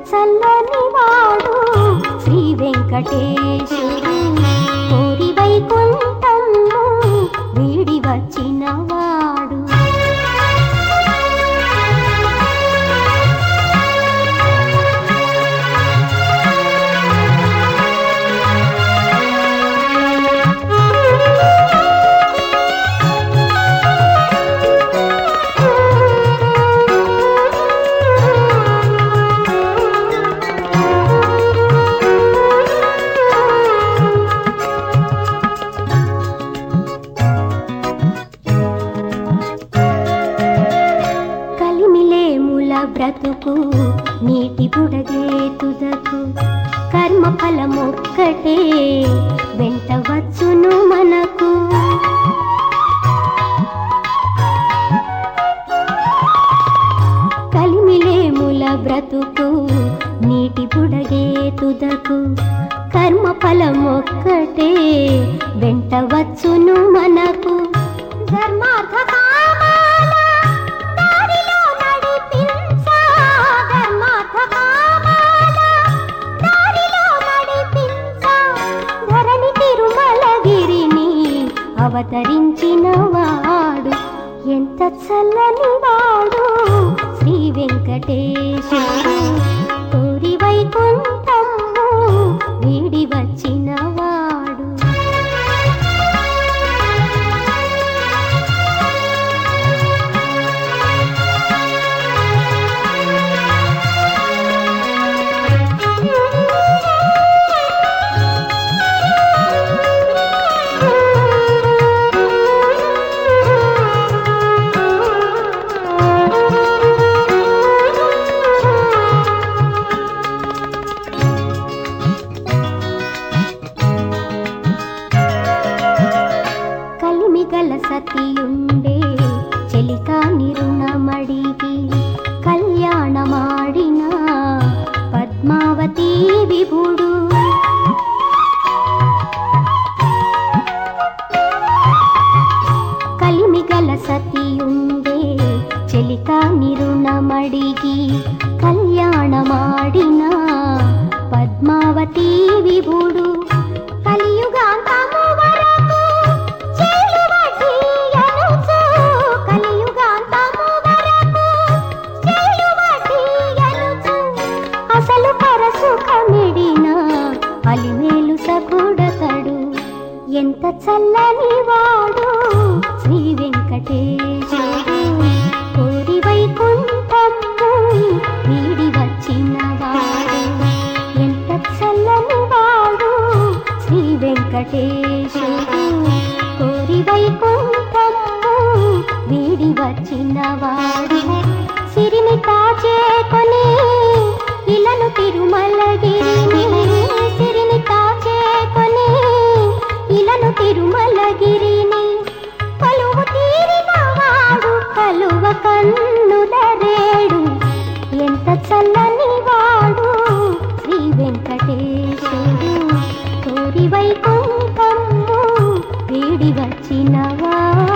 చల్లని వాడు శ్రీ వెంకటేశుడు కోరి వైకుంఠము వీడి వచ్చిన వాడు కలిమిలేముల బ్రతుకు నీటి బుడగే తుదకు కర్మ ఫలమొక్కటే వెంట వచ్చును మనకు కలిమిలేముల బ్రతుకు నీటి బుడగే తుదకు కర్మ ఫలమొక్కటే వెంట వచ్చును మనకు ధర్మార్థ కామాల దారిలో నడిపించా ధర్మార్థ కామాల దారిలో నడిపించా ధరణి తిరుమలగిరిని అవతరించిన వాడు ఎంత చల్లని వాడు శ్రీ వెంకటేశుడు కోరి వైకుంఠము వీడి వచ్చిన వాడు కలిమిగల సతియుండే చెలికాని రుణమడిగి కళ్యాణమాడిన పద్మావతి విభుడు కలిమిగల సతియుండే చెలికాని రుణమడిగి కళ్యాణమాడిన పద్మావతి విభుడు కలియుగాంతము వరకు చేయువటీయనుచు, కలియుగాంతము వరకు చేయువటీయనుచు, అసలు పరసుఖమిడిన అలిమేలు సకుడతడు ఎంత చల్లని వాడు శ్రీ వెంకటేశుడు కోరి వైకుంఠము వీడి వచ్చిన వాడు ఎంత చల్లని వాడు శ్రీ వెంకటేశుడు కోరి వైకుంఠము వీడి వచ్చిన వాడు సిరిని కాచేకొని ఇలను తిరుమలగిరిని సిరిని కాచేకొని ఇలను తిరుమలగిరిని కలువ తీరిన వాడు కలువ కన్నుల రేడు ఎంత చల్లని వాడు శ్రీ వెంకటేశుడు కోరి వైకుంఠము వీడి వచ్చిన వాడు